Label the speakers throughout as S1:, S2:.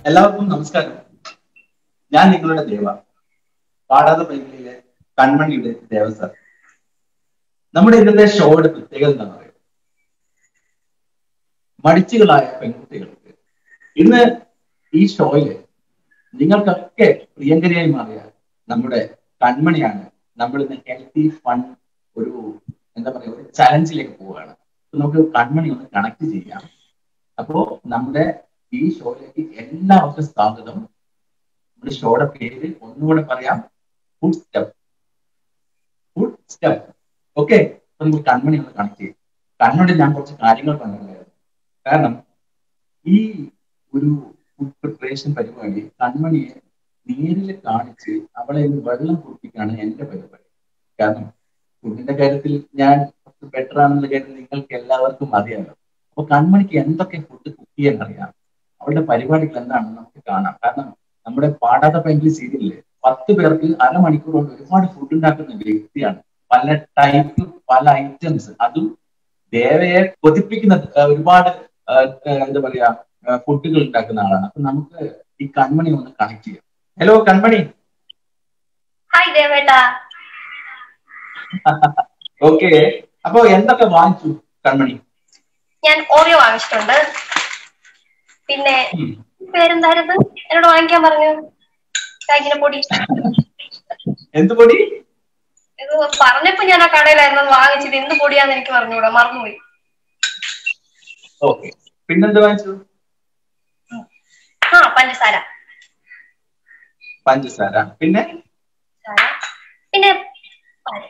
S1: എല്ലാവർക്കും നമസ്കാരം ഞാൻ നിങ്ങളുടെ ദേവ പാടാതെ പൈങ്കിളിയിലെ കൺമണിയുടെ ദേവസർ നമ്മുടെ ഇന്നത്തെ ഷോയുടെ പ്രത്യേകത എന്താ പറയുക മടിച്ചുകളായ പെൺകുട്ടികൾക്ക് ഇന്ന് ഈ ഷോയില് നിങ്ങൾക്കൊക്കെ പ്രിയങ്കരിയായി മാറിയ നമ്മുടെ കൺമണിയാണ് നമ്മൾ ഇന്ന് ഹെൽത്തി ഫൺ ഒരു എന്താ പറയുക ഒരു ചലഞ്ചിലേക്ക് പോവുകയാണ് അപ്പൊ നമുക്ക് കൺമണി ഒന്ന് കണക്ട് ചെയ്യാം അപ്പോ നമ്മുടെ ഈ ഷോയിലേക്ക് എല്ലാവർക്കും സ്വാഗതം നമ്മുടെ ഷോയുടെ പേര് ഒന്നുകൂടെ പറയാം food step food step okay അപ്പൊ നമുക്ക് കൺമണി ഒന്ന് കണക്ട് ചെയ്യും കൺമണി ഞാൻ കുറച്ച് കാര്യങ്ങൾ പറഞ്ഞിട്ടുണ്ടായിരുന്നു കാരണം ഈ ഒരു ഫുഡ് പ്രിപ്പറേഷൻ പരിപാടി കൺമണിയെ നേരിൽ കാണിച്ച് അവളെ ഒന്ന് വെള്ളം കുടിപ്പിക്കാണ് എന്റെ പരിപാടി കാരണം ഫുഡിന്റെ കാര്യത്തിൽ ഞാൻ കുറച്ച് ബെറ്റർ ആണെന്നുള്ള കാര്യം നിങ്ങൾക്ക് എല്ലാവർക്കും അറിയാമല്ലോ അപ്പൊ കൺമണിക്ക് എന്തൊക്കെ ഫുഡ് കുക്ക് ചെയ്യാൻ അറിയാം അവളുടെ പരിപാടികൾ എന്താണെന്ന് നമുക്ക് കാണാം കാരണം നമ്മുടെ പാടാത്ത പെങ്കിൽ സീരിയലില് പത്ത് പേർക്ക് അരമണിക്കൂർ കൊണ്ട് ഒരുപാട് ഫുഡ് ഉണ്ടാക്കുന്ന വ്യക്തിയാണ് പല ടൈപ്പ് പല ഐറ്റംസ് അതും ദേവയെ കൊതിപ്പിക്കുന്ന ആ, ഒരുപാട് ആ, ആ, എന്താ പറയാ ഫുഡുകൾ ഉണ്ടാക്കുന്ന ആളാണ് അപ്പൊ നമുക്ക് ഈ കൺമണി ഒന്ന് കണക്ട് ചെയ്യാം ഹലോ കൺമണി
S2: ഹായ് ദേവേട്ടാ
S1: ഓക്കെ അപ്പൊ എന്തൊക്കെ വാങ്ങിച്ചു കൺമണി
S2: ഞാൻ ഓറിയോ വാങ്ങിച്ചിട്ടുണ്ട് പിന്നെ
S1: ഉം.
S2: പേരെന്തായിരുന്നു എന്നോട് വാങ്ങിക്കാൻ പറഞ്ഞു കായ്ക്കിന പൊടി
S1: എന്ത് പൊടി
S2: ഇത് പറഞ്ഞപ്പോ ഞാൻ ആ കടയിലായിരുന്നു അത് വാങ്ങിച്ചത് എന്ത് പൊടിയാന്ന് എനിക്ക് പറഞ്ഞുകൂടാ മറന്നുപോയി
S1: ഓക്കെ പിന്നെന്ത് വാങ്ങിച്ചു
S2: ആ പഞ്ചസാര
S1: പഞ്ചസാര പിന്നെ
S2: പഞ്ചസാര. പിന്നെ പാല്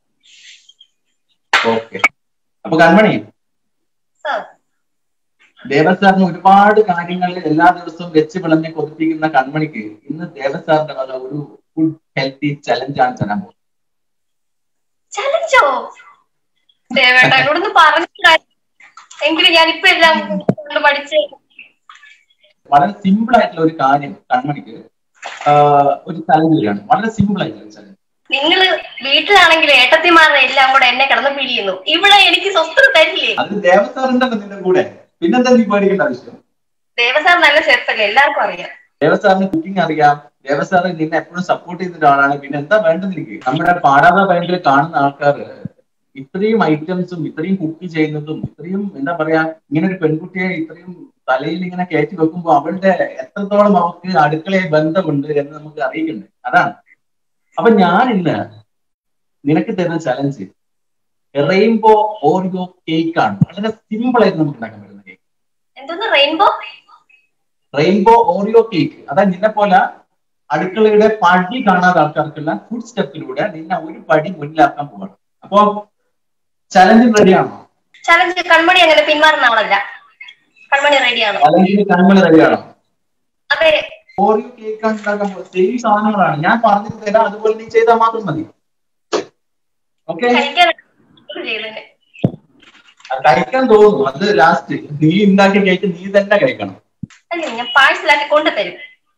S1: ഓക്കെ അപ്പൊ കൺമണി
S2: സർ
S1: ദേവസാറിന് ഒരുപാട് കാര്യങ്ങളിൽ എല്ലാ ദിവസവും വെച്ച് വിളഞ്ഞ് കൊതിപ്പിക്കുന്ന കൺമണിക്ക് ഇന്ന് ദേവസാറിന്റെ വക ഒരു ഫുഡ് ഹെൽത്തി ചലഞ്ചാണ് തരാൻ പോകുന്നത്
S2: ചലഞ്ചോ ദേവേട്ട എന്നോടൊന്ന് പറഞ്ഞില്ല എങ്കിലും ഞാനിപ്പോ എല്ലാം കൊണ്ട് പഠിച്ച്
S1: വളരെ സിമ്പിൾ ആയിട്ടുള്ള ഒരു കാര്യം കൺമണിക്ക് ആ, ഒരു ചലഞ്ച് വരികയാണ് വളരെ സിമ്പിൾ ആയിട്ടുള്ള ഒരു ചലഞ്ച്
S2: നിങ്ങള് വീട്ടിലാണെങ്കിൽ ഏട്ടത്തിമാരുടെ എല്ലാം കൂടെ എന്നെ കിടന്ന് പിരിയുന്നു ഇവിടെ എനിക്ക് സ്വസ്ഥത തരില്ലേ
S1: അത് ദേവസാറിന്റെ നിന്റെ കൂടെ പിന്നെന്താ നീ പേടിക്കേണ്ട ആവശ്യം
S2: ദേവസാർ നല്ല ഷെഫല്ലേ എല്ലാവർക്കും അറിയാം
S1: ദേവസാറിന് കുക്കിംഗ് അറിയാം ദേവസാറ് നിന്നെ എപ്പോഴും സപ്പോർട്ട് ചെയ്യുന്ന ഒരാളാണ് പിന്നെ എന്താ വേണ്ടത് എനിക്ക് നമ്മുടെ പാടാത ബാങ്കിൽ കാണുന്ന ആൾക്കാർ ഇത്രയും ഐറ്റംസും ഇത്രയും കുക്ക് ചെയ്യുന്നതും ഇത്രയും എന്താ പറയാ ഇങ്ങനെ ഒരു പെൺകുട്ടിയെ ഇത്രയും തലയിൽ ഇങ്ങനെ കയറ്റി വെക്കുമ്പോൾ അവളുടെ എത്രത്തോളം അവർക്ക് അടുക്കളയെ ബന്ധമുണ്ട് എന്ന് നമുക്ക് അറിയിക്കുന്നുണ്ട് അതാണ് അപ്പൊ ഞാൻ ഇന്ന് നിനക്ക് തരുന്ന ചലഞ്ച് റെയിൻബോ ഓറിയോ കേക്ക് ആണ് വളരെ സിമ്പിൾ ആയിട്ട് നമുക്ക് ഉണ്ടാക്കാൻ പറ്റുന്ന കേക്ക്
S2: എന്തോന്ന് റെയിൻബോ
S1: റെയിൻബോ ഓറിയോ കേക്ക് അതായത് നിന്നെ പോലെ അടുക്കളയുടെ പടി കാണാത്ത ആൾക്കാർക്കുള്ള ഫുഡ് സ്റ്റെപ്പിലൂടെ നിന്നെ ഒരു പടി മുന്നിലാക്കാൻ പോകണം അപ്പോ ചലഞ്ചിന് റെഡിയാണോ
S2: ചലഞ്ച് കൺമണി അങ്ങനെ പിന്മാറുന്ന ആളല്ല കൺമണി റെഡിയാണ്
S1: ചലഞ്ചിന് കൺമണി റെഡിയാണോ
S2: അതെ
S1: ഓറിയോ കേക്ക് ഉണ്ടാക്കാൻ പോകുന്നത് സെയിം സാധനങ്ങളാണ് ഞാൻ പറഞ്ഞത് തരാം അതുപോലെ നീ ചെയ്താൽ മാത്രം മതി ഓക്കെ
S2: കഴിക്കാൻ ചെയ്യുന്നതിന്
S1: കഴിക്കാൻ തോന്നുന്നു അത് ലാസ്റ്റ് നീ ഉണ്ടാക്കിയ കേക്ക് നീ തന്നെ കഴിക്കണം
S2: അല്ലേ ഞാൻ പാഴ്സലാക്കി കൊണ്ടുതരും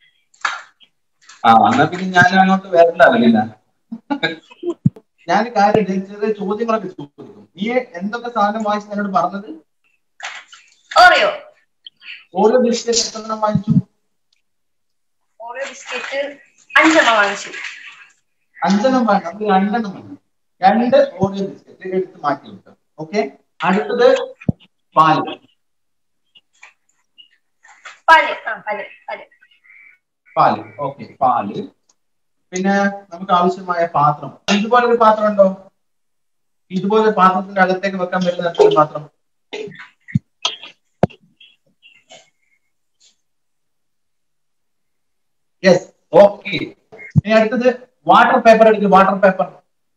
S1: ആ എന്നാ പിന്നെ ഞാൻ അങ്ങോട്ട് വരണ്ടല്ല ഞാൻ കാര്യം ചെറിയ ചോദ്യങ്ങളൊക്കെ ചോദിക്കും നീ എന്തൊക്കെ സാധനം വാങ്ങിച്ചു എന്നോട് പറഞ്ഞത്
S2: ഓറിയോ
S1: ഓരോ ബിസ്ക്കറ്റ് എത്ര വാങ്ങിച്ചു
S2: ഓറിയോ ബിസ്ക്കറ്റ് അഞ്ചെണ്ണം വാങ്ങിച്ചു
S1: അഞ്ചെണ്ണം വേണ്ട നമുക്ക് രണ്ടെണ്ണം വേണം രണ്ട് ഓറിയോ ബിസ്ക്കറ്റ് എടുത്ത് മാറ്റി വെക്കാം ഓക്കെ അടുത്തത് പാല്
S2: പാല് ആ പാല് പാല്
S1: പാല് ഓക്കെ പാല് പിന്നെ നമുക്ക് ആവശ്യമായ പാത്രം ഇതുപോലെ ഒരു പാത്രം ഉണ്ടോ ഇതുപോലെ പാത്രത്തിന്റെ അകത്തേക്ക് വെക്കാൻ പറ്റുന്ന തരത്തിലുള്ള പാത്രം യെസ് ഓക്കെ ഇനി അടുത്തത് വാട്ടർ പേപ്പർ എടുക്കും വാട്ടർ പേപ്പർ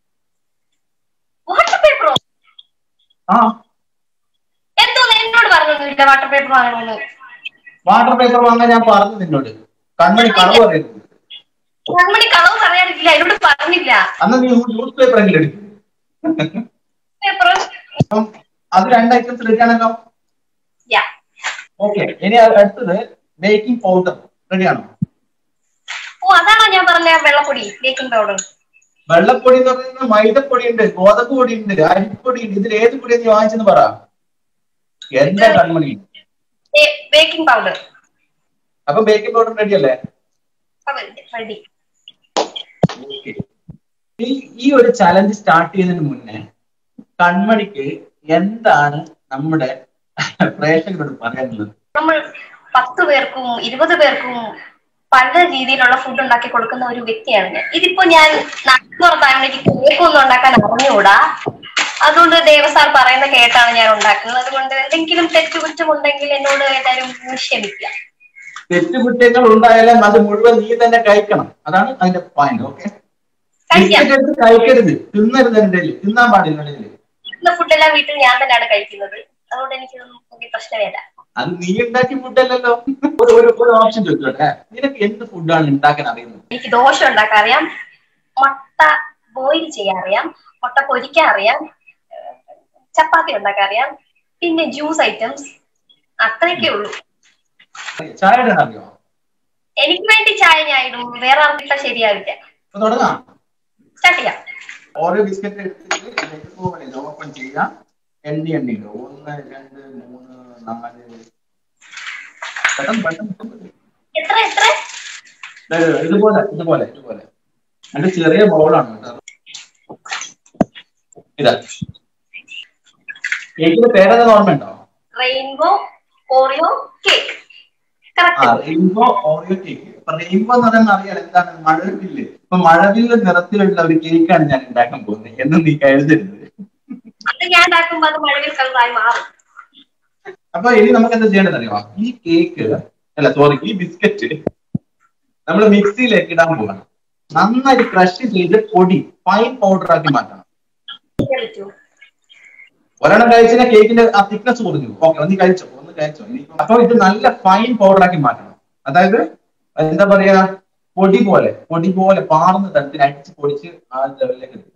S2: വാട്ടർ പേപ്പറോ
S1: ആ
S2: എന്തോന്ന് എന്നോട് പറഞ്ഞൊന്നുമില്ല വാട്ടർ പേപ്പർ വാങ്ങണമെന്ന്
S1: വാട്ടർ പേപ്പർ വാങ്ങാൻ ഞാൻ പറഞ്ഞു നിന്നോട് കൺമണി കളവ് പറയരുത്
S2: കൺമണി കളവ് പറയാറില്ല എന്നോട് പറഞ്ഞില്ല
S1: അന്ന് നീ ന്യൂസ് പേപ്പർ എങ്കിലും എടുക്കും
S2: പേപ്പർ
S1: അപ്പം അത് രണ്ട് ഐറ്റംസ് റെഡിയാണല്ലോ
S2: യാ
S1: ഓക്കെ ഇനി അടുത്തത് ബേക്കിംഗ് പൗഡർ റെഡിയാണോ
S2: ഓ അതാണോ ഞാൻ പറഞ്ഞ വെള്ളപ്പൊടി ബേക്കിംഗ് പൗഡർ
S1: വെള്ളപ്പൊടി എന്ന് പറയുന്നത് മൈദപ്പൊടി ഉണ്ട് ഗോതമ്പ് പൊടി ഉണ്ട് അരിപ്പൊടി ഉണ്ട് ഇതിൽ ഏത് പൊടി നീ വാങ്ങിച്ചെന്ന് പറ എന്താ കൺമണി
S2: ബേക്കിംഗ് പൗഡർ
S1: അപ്പൊ ബേക്കിംഗ് പൗഡർ റെഡി അല്ലേ
S2: റെഡി
S1: Okay. ഈ ഈ ഒരു ചലഞ്ച് സ്റ്റാർട്ട് ചെയ്യുന്നതിന് മുന്നേ കൺമണിക്ക് എന്താണ് നമ്മുടെ പ്രേക്ഷകരോട് പറയാനുള്ളത്
S2: നമ്മൾ പത്ത് പേർക്കും ഇരുപത് പേർക്കും പല രീതിയിലുള്ള ഫുഡ് ഉണ്ടാക്കി കൊടുക്കുന്ന ഒരു വ്യക്തിയാണ് ഞാൻ ഇതിപ്പോ ഞാൻ നാട്ടുപുറത്തായോണ്ട് എനിക്ക് കേക്ക് ഒന്നും ഉണ്ടാക്കാൻ അറിഞ്ഞുകൂടാ അതുകൊണ്ട് ദേവസാർ പറയുന്ന കേട്ടാണ് ഞാൻ ഉണ്ടാക്കുന്നത് അതുകൊണ്ട് എന്തെങ്കിലും തെറ്റുകുറ്റമുണ്ടെങ്കിൽ എന്നോട് ഏതായാലും ക്ഷമിക്കുക
S1: തെറ്റുകുറ്റങ്ങൾ ഉണ്ടായാലും അത് മുഴുവൻ നീ തന്നെ കഴിക്കണം അതാണ് അതിന്റെ പോയിന്റ് ഓക്കെ
S2: കഴിക്കാം
S1: ബിസ്ക്കറ്റ് എടുത്ത് കഴിക്കരുത് തിന്നരുത് എന്റെ കയ്യില്. തിന്നാൻ പാടില്ല എന്റെ കയ്യില്.
S2: ഇന്ന ഫുഡെല്ലാം വീട്ടിൽ ഞാൻ തന്നെയാണ് കഴിക്കുന്നത് അതുകൊണ്ട് എനിക്കൊന്നും വലിയ പ്രശ്നമില്ല
S1: അത് നീ ഉണ്ടാക്കിയ ഫുഡല്ലല്ലോ ഒരു ഒരു ഒരു ഓപ്ഷൻ ചോദിച്ചോട്ടെ നിനക്ക് എന്ത് ഫുഡാണ് ഉണ്ടാക്കാൻ അറിയുന്നത്
S2: എനിക്ക് ദോശ ഉണ്ടാക്കാൻ അറിയാം മുട്ട ബോയിൽ ചെയ്യാൻ അറിയാം മുട്ട പൊരിക്കാൻ അറിയാം ഏഹ് ചപ്പാത്തി ഉണ്ടാക്കാൻ അറിയാം പിന്നെ ജ്യൂസ് ഐറ്റംസ് അത്രയൊക്കെ ഉള്ളൂ
S1: ചായ ഇടാൻ അറിയോ
S2: എനിക്ക് വേണ്ടി ചായ ഞാൻ ഇടും വേറെ ആർക്കിട്ട ശരിയാവില്ല
S1: അപ്പൊ തുടങ്ങാം
S2: സ്റ്റാർട്ട് ചെയ്യാം
S1: ഓരോ ബിസ്ക്കറ്റ് എടുത്തിട്ട് ഓപ്പൺ ചെയ്യാം എണ്ണി എണ്ണി ഇടും ഒന്ന് രണ്ട് മൂന്ന് നാല് പെട്ടെന്ന് പെട്ടെന്ന്
S2: എത്ര എത്ര
S1: ദേ, ദേ, ഇതുപോലെ ഇതുപോലെ ഇതുപോലെ എന്റെ ചെറിയ ബൗളാണ് കേട്ടോ ഇതാ കേക്കിന്റെ പേരെന്താ ഓർമ്മയുണ്ടോ
S2: റെയിൻബോ ഓറിയോ കേക്ക്
S1: ആ
S2: കറക്റ്റ്
S1: റെയിൻബോ ഓറിയോ കേക്ക് ഇപ്പൊ റെയിൻബോ എന്ന് പറയുന്നത് അറിയാം എന്താണ് മഴവില്ല് ഇപ്പൊ മഴവില്ല് നിറത്തിലുള്ള ഒരു കേക്കാണ് ഞാൻ ഉണ്ടാക്കാൻ പോകുന്നത് എന്ന് നീ കരുതരുത്
S2: അത് ഞാൻ ഉണ്ടാക്കുമ്പോ അത് മഴവിൽ കളറായി മാറും
S1: അപ്പൊ ഇനി നമുക്ക് എന്താ ചെയ്യേണ്ടത് അറിയാമോ ഈ കേക്ക് അല്ല സോറി ഈ ബിസ്ക്കറ്റ് നമ്മൾ മിക്സിയിലേക്ക് ഇടാൻ പോവാണ് നന്നായിട്ട് ക്രഷ് ചെയ്ത് പൊടി ഫൈൻ പൗഡർ ആക്കി മാറ്റണം
S2: ചെയ്യാൻ പറ്റുമോ
S1: ഒരെണ്ണം കഴിച്ചാൽ കേക്കിന്റെ ആ തിക്നെസ് കുറഞ്ഞു ഓക്കെ ഒന്ന് കഴിച്ചോ ഒന്ന് കഴിച്ചോ ഇനി അപ്പൊ ഇത് നല്ല ഫൈൻ പൗഡർ ആക്കി മാറ്റണം അതായത് എന്താ പറയാ പൊടി പോലെ പൊടി പോലെ പാർന്ന തരത്തിൽ അടിച്ച് പൊടിച്ച് ആ ലെവലിലേക്ക് എത്തും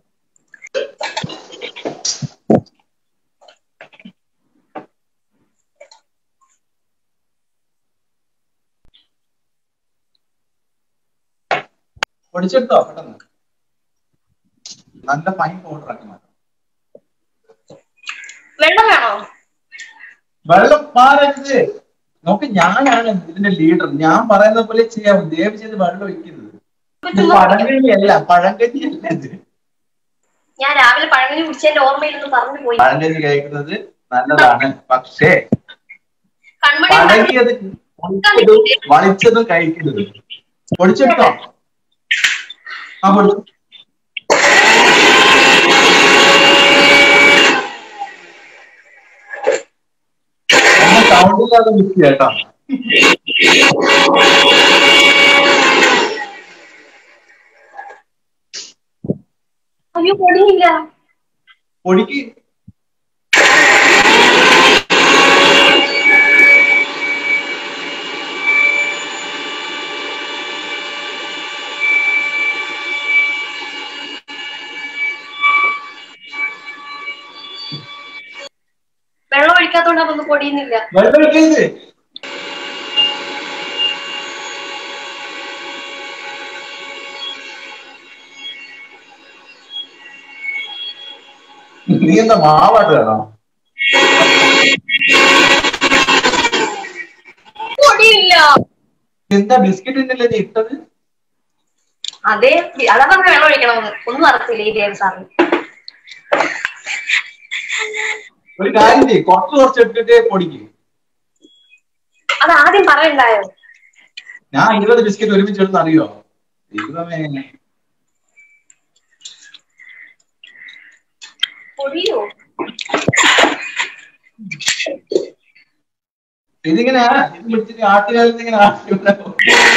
S1: പൊടിച്ചെടുത്തോ പെട്ടെന്ന് നല്ല ഫൈൻ പൗഡർ ആക്കി മാറ്റണം
S2: വെള്ളം വേണോ
S1: വെള്ളം പാരരുത് നോക്ക് ഞാനാണ് ഇതിന്റെ ലീഡർ ഞാൻ പറയുന്ന പോലെ ചെയ്യാം ദയവ് ചെയ്ത് വെള്ളം ഒഴിക്കരുത് ഇത് പഴങ്കഞ്ഞിയല്ല പഴങ്കഞ്ഞിയല്ല ഇത്
S2: ഞാൻ രാവിലെ പഴങ്ങനി കുടിച്ചതിന്റെ ഓർമ്മയിലൊന്ന് പറഞ്ഞു പോയി
S1: പഴങ്കഞ്ഞി കഴിക്കുന്നത് നല്ലതാണ് പക്ഷേ
S2: കൺമണി ഉണ്ടാക്കി
S1: പഴകിയത് പൊടിച്ചതും വളിച്ചതും കഴിക്കരുത് പൊടിച്ചെടുത്തോ ആ പൊടിച്ചു സൗണ്ട് ഇല്ലാതെ മിക്സ് കേട്ടോ
S2: അയ്യോ പൊടിയില്ല
S1: പൊടിക്ക്
S2: വെള്ളം ഒഴിക്കാത്തോണ്ട് അതൊന്നും പൊടിയുന്നില്ല
S1: വെള്ളം ഒഴിക്കരുത് നീ എന്താ മാവാട്ട് വേണോ
S2: പൊടിയില്ല
S1: എന്താ ബിസ്ക്കറ്റിന്റെ നീ ഇട്ടത്
S2: അതെ അതാ പറഞ്ഞ വെള്ളം ഒഴിക്കണമെന്ന് ഒന്നും അറിയത്തില്ല ഈ ദേവ് സാറിന്
S1: ഒരു കാര്യം ചെയ്യ് കുറച്ച് കുറച്ച് എടുത്തിട്ട് പൊടിക്ക്
S2: അത് ആദ്യം പറയണ്ടായോ
S1: ഞാൻ ഇരുപത് ബിസ്ക്കറ്റ് ഒരുമിച്ച് എടുത്ത് അറിയോ ദൈവമേ
S2: പൊടിയോ
S1: ഇതിങ്ങനെ ഇത് പിടിച്ചിട്ട് ആട്ടുകാലത്ത് ഇങ്ങനെ ആട്ടി വിടാൻ പോകും.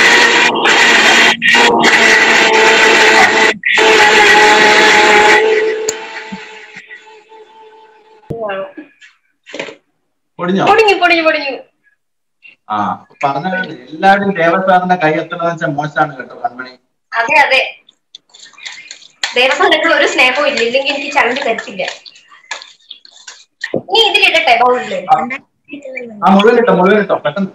S1: പൊടിഞ്ഞോ
S2: പൊടിഞ്ഞു പൊടിഞ്ഞു പൊടിഞ്ഞു
S1: ആ പറഞ്ഞത് എല്ലാവരും ദേവസാറിന്റെ കൈ എത്തണമെന്ന് വെച്ചാൽ മോശമാണ് കേട്ടോ കൺമണി
S2: അതെ അതെ ദേവസ്ഥാനത്തിൽ ഒരു സ്നേഹവും ഇല്ല ഇല്ലെങ്കിൽ എനിക്ക് ചണ്ടി തരത്തില്ല നീ ഇതിലിടട്ടെ ബൗളില്
S1: ആ മുഴുവൻ ഇട്ടോ മുഴുവൻ ഇട്ടോ പെട്ടെന്ന്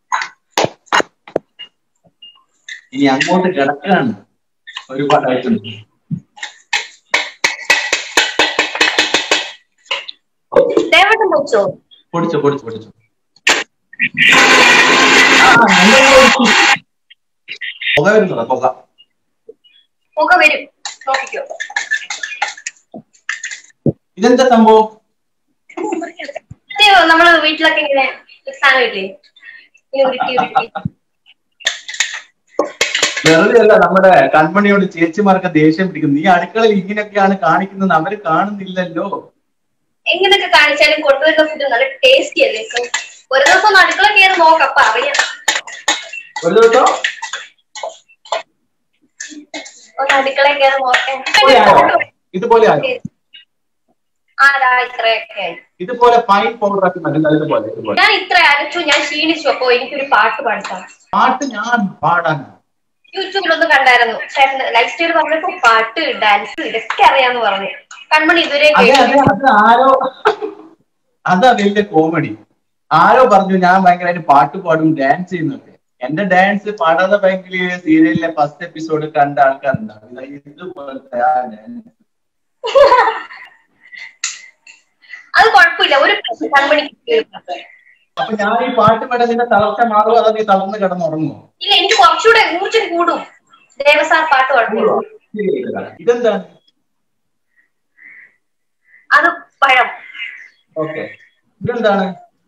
S1: ഇനി അങ്ങോട്ട് കിടക്കാണ് ഒരുപാടായിട്ടുണ്ട്
S2: ദേവട്ടം പൊച്ചോ
S1: പൊടിച്ചോ പൊടിച്ചു പൊടിച്ചു ആ, നല്ല ഒഴിച്ചു. പുക വരുന്നതാ പുക
S2: പുക വരും നോക്കിക്കോ
S1: ഇതെന്താ സംഭവം
S2: സത്യം നമ്മള് വീട്ടിലൊക്കെ ഇങ്ങനെ സാധനം ഇല്ലേ ഇങ്ങനെ ഉരുട്ടി ഉരുട്ടി
S1: വെറുതെ അല്ല നമ്മുടെ കൺമണിയോട് ചേച്ചിമാർക്ക് ദേഷ്യം പിടിക്കും നീ അടുക്കളയിൽ ഇങ്ങനെയൊക്കെയാണ് കാണിക്കുന്നത് അവര് കാണുന്നില്ലല്ലോ
S2: എങ്ങനെയൊക്കെ കാണിച്ചാലും കൊണ്ടുവരുന്ന ഫുഡ് നല്ല ടേസ്റ്റി അല്ലേ സോ ഒരു ദിവസം ഒന്ന് അടുക്കള കയറി നോക്കാം അപ്പൊ അറിയാം
S1: ഒരു ദിവസം
S2: ഒന്ന് അടുക്കള കയറി
S1: ഇതുപോലെ ആയോ
S2: നോക്കാം
S1: ഇതുപോലെ ആയോ
S2: ആരാ ഇത്രയൊക്കെ ആയി
S1: ഇതുപോലെ ഫൈൻ പൗഡർ ആക്കി മതി ഇതുപോലെ ഇതുപോലെ
S2: ഞാൻ ഇത്ര അരച്ചു ഞാൻ ക്ഷീണിച്ചു അപ്പൊ എനിക്കൊരു പാട്ട് പാടിക്കാം
S1: പാട്ട് ഞാൻ പാടാൻ
S2: യൂട്യൂബിലൊന്ന് കണ്ടായിരുന്നു ചേട്ടൻ ലൈഫ് സ്റ്റൈൽ പറഞ്ഞപ്പോ പാട്ട് ഡാൻസ് ഇതൊക്കെ അറിയാന്ന് പറഞ്ഞു കൺമണി ഇതുവരെ
S1: അതെ അതെ
S2: കേട്ടിട്ടില്ല.
S1: അത് ആരോ അതാ വലിയ കോമഡി ആരോ പറഞ്ഞു ഞാൻ ഭയങ്കരമായിട്ട് പാട്ട് പാടും ഡാൻസ് ചെയ്യുന്നൊക്കെ എന്റെ ഡാൻസ് പാടാതെ ബാങ്കില് സീരിയലിലെ ഫസ്റ്റ് എപ്പിസോഡ് കണ്ട ആൾക്കാരുണ്ടാവും ഇത് ഇതുപോലത്തെ ആ ഡാൻസ്
S2: അത് കുഴപ്പമില്ല ഒരു പ്രശ്നം കൺമണിക്ക് കേൾക്കാം.
S1: അപ്പൊ ഞാൻ ഈ പാട്ട് പാടാൻ നിന്റെ തളർച്ച മാറുമോ അതോ നീ തളർന്ന് കിടന്നുറങ്ങുമോ
S2: ഇല്ല എനിക്ക് കുറച്ചുകൂടെ ഊർജ്ജം കൂടും ദേവസാർ പാട്ട് പാടുമ്പോൾ
S1: ഇതെന്താണ്
S2: അത് പഴം
S1: ഓക്കെ ഇതെന്താണ്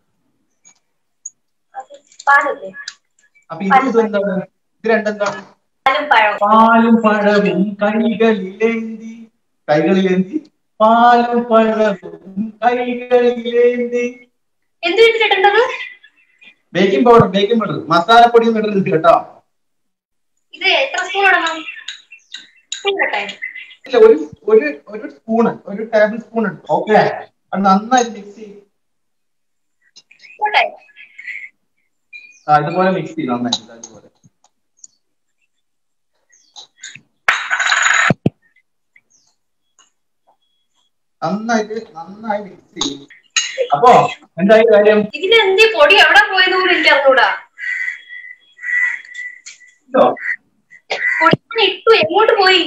S2: അത് പാലല്ലേ
S1: അപ്പൊ ഇത് ഇതെന്താണ് ഇത് രണ്ടെന്താണ്
S2: പാലും പഴം
S1: പാലും പഴവും കൈകളിലേന്തി കൈകളിലേന്തി പാലും പഴവും കൈകളിലേന്തി
S2: എന്ത് വീട്ടിലിട്ടുണ്ടത്
S1: ബേക്കിംഗ് പൗഡർ ബേക്കിംഗ് പൗഡർ മസാലപ്പൊടിയും ഇടരുത് കേട്ടോ
S2: ഇത് എത്ര സ്പൂൺ ഇടണം സ്പൂൺ കട്ടെ
S1: ഇല്ല ഒരു ഒരു ഒരു സ്പൂണ് ഒരു ടേബിൾ സ്പൂൺ ഇട്ടു ഓക്കെ അത് നന്നായി മിക്സ് ചെയ്യും
S2: പോട്ടെ
S1: ആ ഇതുപോലെ മിക്സ് ചെയ്യും നന്നായിട്ട് ഇതാ ഇതുപോലെ നന്നായിട്ട് നന്നായി മിക്സ് ചെയ്യും അപ്പോ എന്തായി കാര്യം
S2: ഇതിന് എന്തി പൊടി എവിടെ പോയത് പോലും എനിക്ക് അറിഞ്ഞൂടാ
S1: ഇതോ?
S2: പൊടി ഞാൻ ഇട്ടു എങ്ങോട്ട് പോയി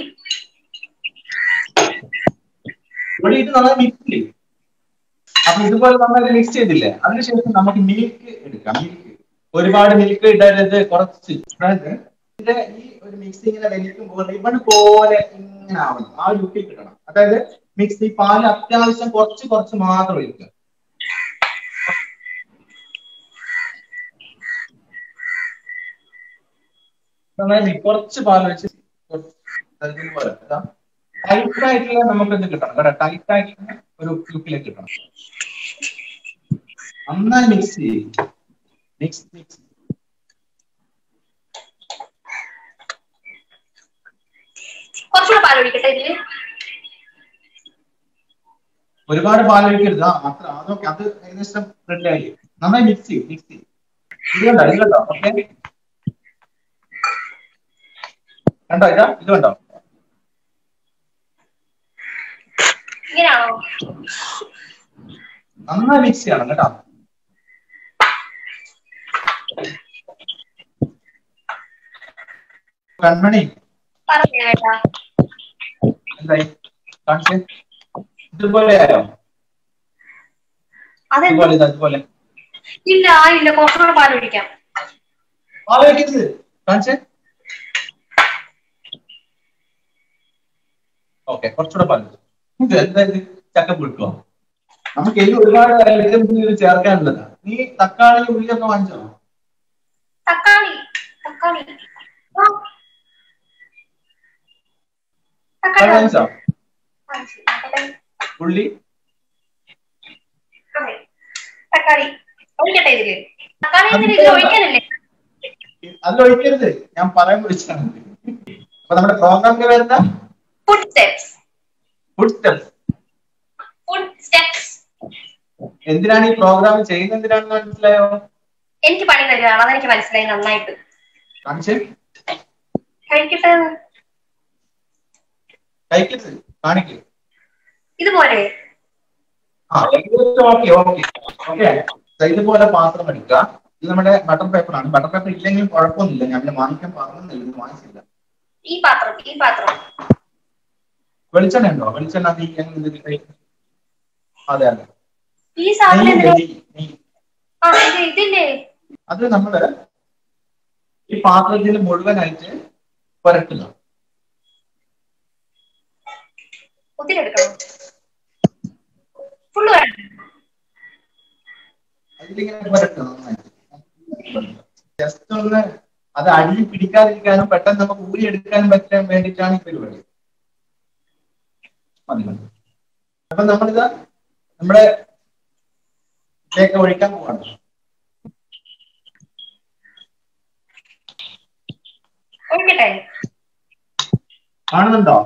S1: ഇവിടെ ഇട്ട് നന്നായി മിക്സ് ചെയ്യും അപ്പൊ ഇതുപോലെ നന്നായി മിക്സ് ചെയ്തില്ലേ അതിനുശേഷം നമുക്ക് മിൽക്ക് എടുക്കാം മിൽക്ക് ഒരുപാട് മിൽക്ക് ഇടരുത് കുറച്ച് അതായത് ഇതിന്റെ ഈ ഒരു മിക്സ് ഇങ്ങനെ വലിക്കുമ്പോൾ ഇവണ് പോലെ ഇങ്ങനെ ആവണം ആ ഒരു ഉപ്പി കിട്ടണം അതായത് മിക്സ് ഈ പാല് അത്യാവശ്യം കുറച്ച് കുറച്ച് മാത്രം ഒഴിക്കുക നന്നായി കുറച്ച് പാൽ വെച്ച് കുറച്ച് ഇതുപോലെ ഇതാ. ടൈറ്റ് ആയിട്ടുള്ള നമുക്ക് എന്ത് കിട്ടണം കേട്ടോ ടൈറ്റ് ആയിട്ടുള്ള ഒരു ലുക്കിലേക്ക് കിട്ടണം നന്നായി മിക്സ് ചെയ്യും മിക്സ് മിക്സ്
S2: കുറച്ചുകൂടെ പാൽ ഒഴിക്കട്ടെ ഇതില്
S1: ഒരുപാട് പാൽ ഒഴിക്കരുത് ആ അത്ര അതൊക്കെ അത് ഏകദേശം റെഡി ആയി നന്നായി മിക്സ് ചെയ്യും മിക്സ് ചെയ്യും ഇത് കണ്ടോ ഇത് കണ്ടോ ഓക്കെ കണ്ടോ ഇതാ ഇത് കണ്ടോ
S2: ഇങ്ങനെയാണോ
S1: നന്നായി മിക്സ് ചെയ്യണം കേട്ടോ കൺമണി
S2: പറഞ്ഞു കേട്ടാ
S1: എന്തായി കാണിച്ചേ ഇതുപോലെ ആയോ
S2: അതെന്താ
S1: ഇതുപോലെ ഇതാ ഇതുപോലെ
S2: ഇല്ല ഇല്ല കുറച്ചുകൂടെ പാൽ ഒഴിക്കാം
S1: പാല് വെക്കരുത് കാണിച്ചേ ഓക്കെ കുറച്ചുകൂടെ പാല് വെച്ചു. ഇത് എന്താ ഇത് ചക്ക പുഴുക്കോ നമുക്ക് എല്ലാം ഒരുപാട് ഐറ്റംസ് ഇതിൽ ചേർക്കാനുള്ളതാ നീ തക്കാളി ഉള്ളിയൊക്കെ വാങ്ങിച്ചോ
S2: തക്കാളി തക്കാളി ആ.
S1: തക്കാളി
S2: തക്കാളി
S1: വാങ്ങിച്ചോ
S2: വാങ്ങിച്ചു. നോക്കട്ടെ.
S1: ഉള്ളി
S2: അതെ. തക്കാളി ഒഴിക്കട്ടെ ഇതില് തക്കാളി എന്തിനാ ഇതിൽ ഒഴിക്കാനല്ലേ
S1: അതിൽ ഒഴിക്കരുത് ഞാൻ പറയാൻ വിളിച്ചാണ് അപ്പൊ നമ്മുടെ പ്രോഗ്രാമിന്റെ പേരെന്താ
S2: food steps
S1: food steps
S2: food steps
S1: എന്തിനാണ് ഈ പ്രോഗ്രാം ചെയ്യുന്നത് എന്തിനാണെന്ന് മനസ്സിലായോ
S2: എനിക്ക് പണി തരുകയാണ് അതെനിക്ക് മനസ്സിലായി നന്നായിട്ട്
S1: കാണിച്ചേ
S2: കഴിക്കട്ടെ
S1: കഴിക്കരുത് കാണിക്കരുത്
S2: ഇതുപോലെ
S1: ആ ഏകദേശം ഓക്കെ ഓക്കെ ഓക്കെ ഇതുപോലെ പാത്രം എടുക്കുക ഇത് നമ്മുടെ ബട്ടർ പേപ്പർ ആണ് ബട്ടർ പേപ്പർ ഇല്ലെങ്കിലും കുഴപ്പമൊന്നുമില്ല ഞാൻ പിന്നെ വാങ്ങിക്കാൻ പറഞ്ഞില്ല ഇത് വാങ്ങിച്ചില്ല
S2: ഈ പാത്രം ഈ പാത്രം
S1: വെളിച്ചെണ്ണ ഉണ്ടോ വെളിച്ചെണ്ണ നീ എങ്ങനെ ഇതിൽ കഴിക്കും? അതെ അതെ
S2: ഈ സാധനം
S1: നെയ്യ്
S2: എന്തിനാ
S1: നെയ്യ്, നെയ്യ്.
S2: ആ ഇത് ഇതില്ലേ
S1: അത് നമ്മള് ഈ പാത്രത്തിൽ മുഴുവനായിട്ട് പുരട്ടുക
S2: ഒത്തിരി എടുക്കണം ഫുള്ള് വേണം
S1: അതിലിങ്ങനെ പുരട്ടുക നന്നായിട്ട് ജസ്റ്റ് ഒന്ന് അത് അടിയിൽ പിടിക്കാതിരിക്കാനും പെട്ടെന്ന് നമുക്ക് ഊരി എടുക്കാനും പറ്റാൻ വേണ്ടിയിട്ടാണ് ഈ പരിപാടി മതി മതി അപ്പൊ നമ്മളിത് നമ്മുടെ ഇതിലേക്ക് ഒഴിക്കാൻ പോവാണ്
S2: ഒഴിക്കട്ടെ
S1: കാണുന്നുണ്ടോ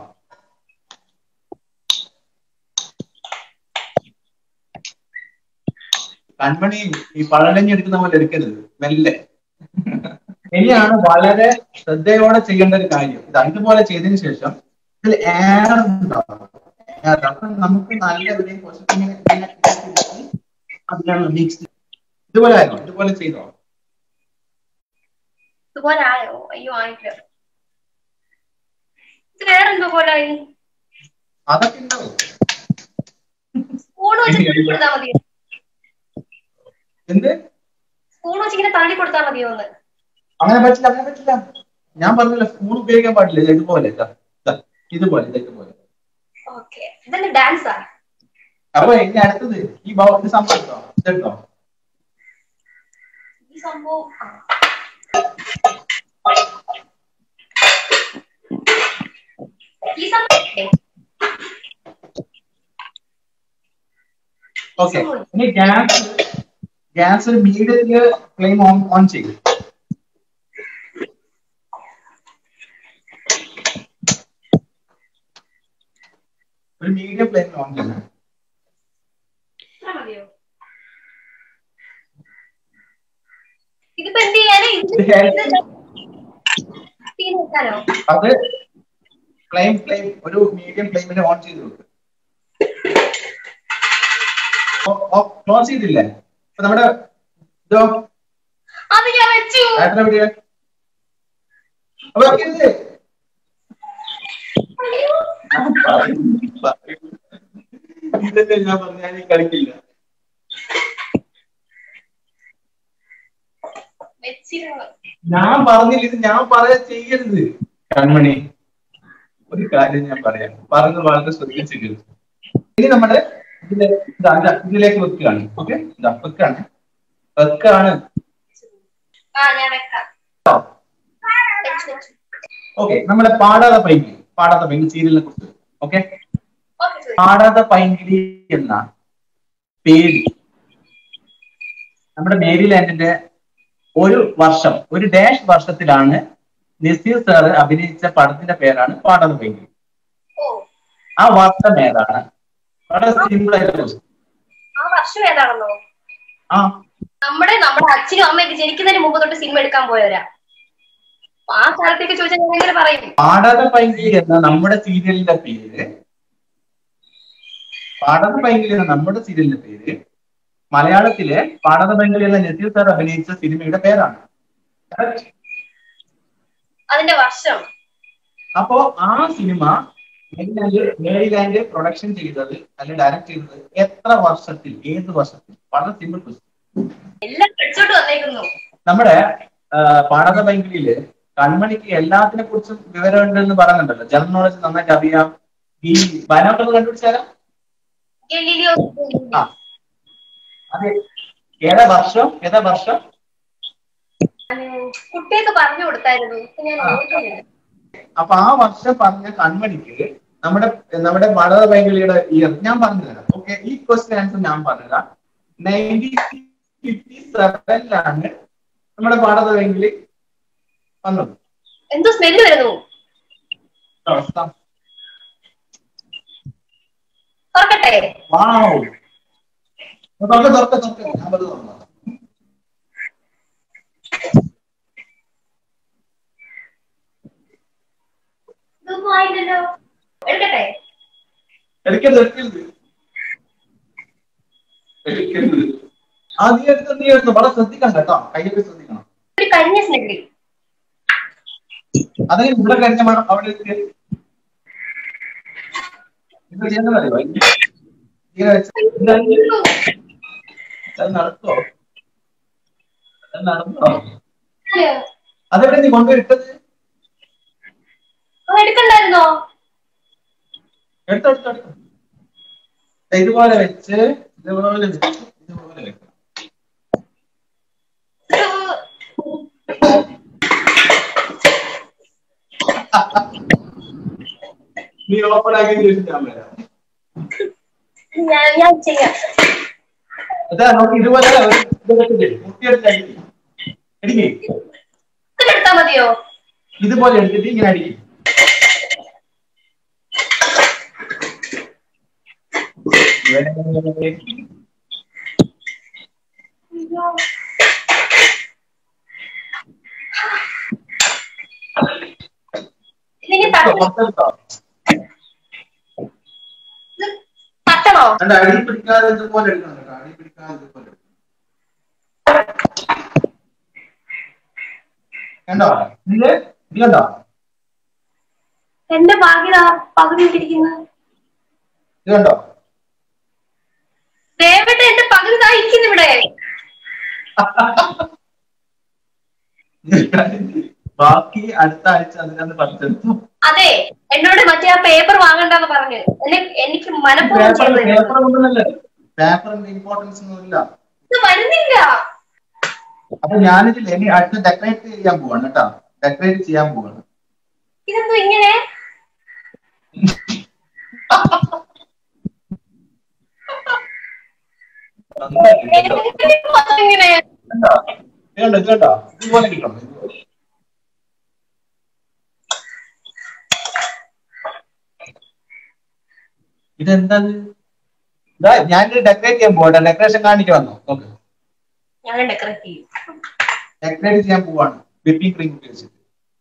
S1: കൺമണി ഈ പഴലഞ്ഞി എടുക്കുന്ന പോലെ എടുക്കരുത് മെല്ലെ ഇനിയാണ് വളരെ ശ്രദ്ധയോടെ ചെയ്യേണ്ട ഒരു കാര്യം ഇത് ഇതുപോലെ ചെയ്തതിനു ശേഷം ഇതിൽ എയർ ഉണ്ടാവും Air. അപ്പൊ നമുക്ക് നല്ല ഒരു കുറച്ച് ഇങ്ങനെ ഇങ്ങനെ ഇങ്ങനെ അതിലാണ് മിക്സ് ഇതുപോലെ ആയിരുന്നോ ഇതുപോലെ ചെയ്തോ
S2: ഇതുപോലെ ആയോ അയ്യോ ആയിട്ടില്ല ഇത് വേറെന്തോ പോലെ ആയി
S1: അതൊക്കെ ഉണ്ടാവും
S2: സ്പൂൺ വെച്ച് തള്ളി കൊടുത്താൽ മതിയോ
S1: എന്ത്
S2: സ്പൂൺ വെച്ച് ഇങ്ങനെ തള്ളി കൊടുത്താൽ മതിയോ എന്ന്
S1: അങ്ങനെ പറ്റില്ല അങ്ങനെ പറ്റില്ല ഞാൻ പറഞ്ഞില്ല സ്പൂൺ ഉപയോഗിക്കാൻ പാടില്ല ഇത് ഇതുപോലെ ഇതാ, ഇതാ, ഇതുപോലെ ഇത് ഇതുപോലെ
S2: ഓക്കെ ഇതെന്ത് ഡാൻസാ
S1: അപ്പൊ ഇനി അടുത്തത് ഈ ബൗ ഇത് സംഭവം എടുത്തോ ഇതെടുത്തോ
S2: ഈ സംഭവം ആ. ഈ സംഭവം ഇല്ലേ?
S1: ഓക്കെ ഇനി ഗ്യാസ് ഗ്യാസ് മീഡിയത്തില് ഫ്ലെയിം ഓൺ ഓൺ ചെയ്യും ഒരു മീഡിയം ഫ്ലെയിമിൽ ഓൺ ചെയ്യണം
S2: ഇത്ര മതിയോ ഇതിപ്പോ എന്ത് ചെയ്യാന് ഇത്
S1: ഇത് help-
S2: തീ വെക്കാനോ
S1: അത് ഫ്ലെയിം ഫ്ലെയിം ഒരു മീഡിയം ഫ്ലെയിമിൽ ഓൺ ചെയ്ത് വെക്കും ക്ലോസ് ചെയ്തില്ലേ അപ്പൊ നമ്മുടെ ഇതോ
S2: അത് ഞാൻ വെച്ചു
S1: ഏട്ടനെ എവിടെയാ അപ്പൊ വെക്കരുത്.
S2: അയ്യോ.
S1: ഞാൻ പറയും, പറയും. ഇതല്ലേ ഞാൻ പറഞ്ഞ ഞാൻ ഈ കളിക്കില്ല
S2: വെച്ചിരുന്നു
S1: ഞാൻ പറഞ്ഞില്ല ഇത് ഞാൻ പറയാ ചെയ്യരുത് കൺമണി ഒരു കാര്യം ഞാൻ പറയാം പറഞ്ഞത് വളരെ ശ്രദ്ധിച്ച് കേൾക്കും ഇനി നമ്മുടെ ഇതിലെ ഇതാ, ഇതാ, ഇതിലേക്ക് വെക്കുകയാണ് ഓക്കെ ഇതാ വെക്കാണ് വെക്കാണ്
S2: ആ ഞാൻ വെക്കാം വെച്ചു വെച്ചു
S1: ഓക്കെ നമ്മുടെ പാടാതെ പൈങ്കിളി പാടാതെ പൈങ്കിളി സീരിയലിനെ കുറിച്ച് ഓക്കെ
S2: ഓക്കെ ചോദിച്ചു
S1: പാടാതെ പൈങ്കിളി എന്ന പേര് നമ്മുടെ മേരിലാൻഡിന്റെ ഒരു വർഷം ഒരു ഡാഷ് വർഷത്തിലാണ് നസീർ സാർ അഭിനയിച്ച പടത്തിന്റെ പേരാണ് പാടാതെ പൈങ്കിളി
S2: ഓ
S1: ആ വർഷം ഏതാണ് വളരെ സിമ്പിൾ ആയിട്ട് ചോദിച്ചു.
S2: ആ വർഷം ഏതാണെന്നോ
S1: ആ
S2: നമ്മുടെ നമ്മുടെ അച്ഛനും അമ്മയൊക്കെ ജനിക്കുന്നതിന് മുമ്പ് തൊട്ട് സിനിമ എടുക്കാൻ പോയവരാ അപ്പൊ ആ കാലത്തേക്ക് ചോദിച്ചാൽ ഞാൻ എങ്ങനെ പറയും
S1: പാടാതെ പൈങ്കിളി എന്ന നമ്മുടെ സീരിയലിന്റെ പേര് പാടാതെ പൈങ്കിളി എന്ന നമ്മുടെ സീരിയലിന്റെ പേര് മലയാളത്തിലെ പാടാതെ പൈങ്കിളി എന്ന നസീർ സാർ അഭിനയിച്ച സിനിമയുടെ പേരാണ് Correct?
S2: അതിന്റെ വർഷം
S1: അപ്പോ ആ സിനിമ മേരിലാൻഡ് മേരിലാൻഡ് പ്രൊഡക്ഷൻ ചെയ്തത് അല്ലെങ്കിൽ ഡയറക്ട് ചെയ്തത് എത്ര വർഷത്തിൽ ഏത് വർഷത്തിൽ വളരെ സിമ്പിൾ ക്വസ്റ്റ്യൻ
S2: എല്ലാം പഠിച്ചോട്ട് വന്നേക്കുന്നു
S1: നമ്മുടെ ആ, പാടക ബൈങ്കിളില് കൺമണിക്ക് എല്ലാത്തിനെ കുറിച്ചും വിവരമുണ്ട് എന്ന് പറയുന്നുണ്ടല്ലോ ജനറൽ നോളജ് നന്നായിട്ട് അറിയാം ഈ ബൈനോക്കർ കണ്ടുപിടിച്ചാലോ
S2: ഗലീലിയോ
S1: ആ അതെ ഏതാ വർഷം ഏതാ വർഷം
S2: കുട്ടിയൊക്കെ പറഞ്ഞു കൊടുത്തായിരുന്നു ഇപ്പൊ ഞാൻ
S1: ആ.
S2: ഓർക്കുന്നില്ല
S1: അപ്പൊ ആ വർഷം പറഞ്ഞ കൺമണിക്ക് നമ്മുടെ നമ്മുടെ പാടക ബൈങ്കിളിയുടെ ഇയർ ഞാൻ പറഞ്ഞുതരാം ഓക്കെ ഈ ക്വസ്റ്റ്യൻ ആൻസർ ഞാൻ പറഞ്ഞുതരാം നയൻറ്റീൻ ഫിഫ്റ്റി സെവനിലാണ് നമ്മുടെ പാടക ബൈങ്കിളി വന്നത്
S2: എന്തോ സ്മെല്ല് വരുന്നു തുറക്കട്ടെ
S1: വാവ് തുറക്ക തുറക്ക തുറക്ക ഞാൻ വെറുതെ തുറന്നതാ.
S2: ഇതൊന്നും ആയില്ലല്ലോ എടുക്കട്ടെ
S1: എടുക്കരുത് എടുക്കരുത് എടുക്കരുത് ആ നീ എടുത്ത് നീ എടുത്തു വളരെ ശ്രദ്ധിക്കണം കേട്ടോ കയ്യൊക്കെ ശ്രദ്ധിക്കണം
S2: ഒരു കരിഞ്ഞ സ്മെല്ല്
S1: അതെങ്കിൽ ഇവിടെ കഴിഞ്ഞ മണം അവിടെ ഇരിക്ക്. ഇത് ചെയ്യുന്നതറിയോ ഇങ്ങനെ വെച്ച് ഇത് അത് നടക്കുവോ അത് നടന്നോ അതെവിടെ നീ കൊണ്ടുപോയിട്ടത്
S2: ആ, എടുക്കണ്ടായിരുന്നോ
S1: എടുത്തോ എടുത്തോ എടുത്തോ ദേ ഇതുപോലെ വെച്ച് ഇതുപോലെ വെച്ച് ഇതുപോലെ വെക്കണം നീ ഓപ്പൺ ആക്കി ചോദിച്ചു ഞാൻ വരാം
S2: ഞാൻ ഞാൻ ചെയ്യാം
S1: അതാ നമുക്ക് ഇതുപോലെ ഒരു ഇത് വെച്ചിട്ട് കുത്തിയെടുത്ത് അടിക്കും അടിക്കേ
S2: എടുത്താ മതിയോ
S1: ഇതുപോലെ എടുത്തിട്ട് ഇങ്ങനെ അടിക്കും
S2: ഇതിനി തട്ട- ഇത് തട്ടണോ
S1: അല്ല അടി പിടിക്കാതെ ഇതുപോലെ എടുക്കണം കേട്ടോ അടി പിടിക്കാതെ ഇതുപോലെ എടുക്കണം. കണ്ടോ ഇത് ഇത് കണ്ടോ
S2: എന്റെ ഭാഗ്യത പകുതി ഇട്ടിരിക്കുന്നത്
S1: ഇത് കണ്ടോ
S2: ദേവട്ടെ എന്റെ പകുതി ദാ ഇരിക്കുന്നു ഇവിടെ
S1: ബാക്കി അടുത്ത ആഴ്ച അതിനകത്ത് പറിച്ചെടുത്തു
S2: അതെ എന്നോട് മറ്റേ ആ പേപ്പർ വാങ്ങണ്ടെന്ന് പറഞ്ഞു എന്നെ എനിക്ക് മനഃപൂർവ്വം
S1: പേപ്പർ
S2: ചെയ്തത്
S1: പേപ്പർ കൊണ്ടല്ലേ പേപ്പറിന്റെ ഇമ്പോർട്ടൻസ് ഒന്നും ഇല്ല
S2: ഇത് വരുന്നില്ല
S1: അപ്പൊ ഞാനിതിൽ ഇനി അടുത്ത് ഡെക്കറേറ്റ് ചെയ്യാൻ പോവാണ് കേട്ടോ ഡെക്കറേറ്റ് ചെയ്യാൻ പോവാണ്
S2: ഇതെന്തോ ഇങ്ങനെ ഇങ്ങനെ
S1: കണ്ടോ? ഇത് കണ്ടോ ഇത് കണ്ടോ ഇതുപോലെ കിട്ടണം ഇതുപോലെ. ഇതെന്താ ഞാനിത് ഡെക്കറേറ്റ് ചെയ്യാൻ പോവാ ഡെക്കറേഷൻ കാണിക്കാൻ വന്നോ നോക്ക്
S2: ഞാൻ ഡെക്കറേറ്റ് ചെയ്യും
S1: ഡെക്കറേറ്റ് ചെയ്യാൻ പോവാണ് വിപ്പിംഗ് ക്രീം ഉപയോഗിച്ചിട്ട്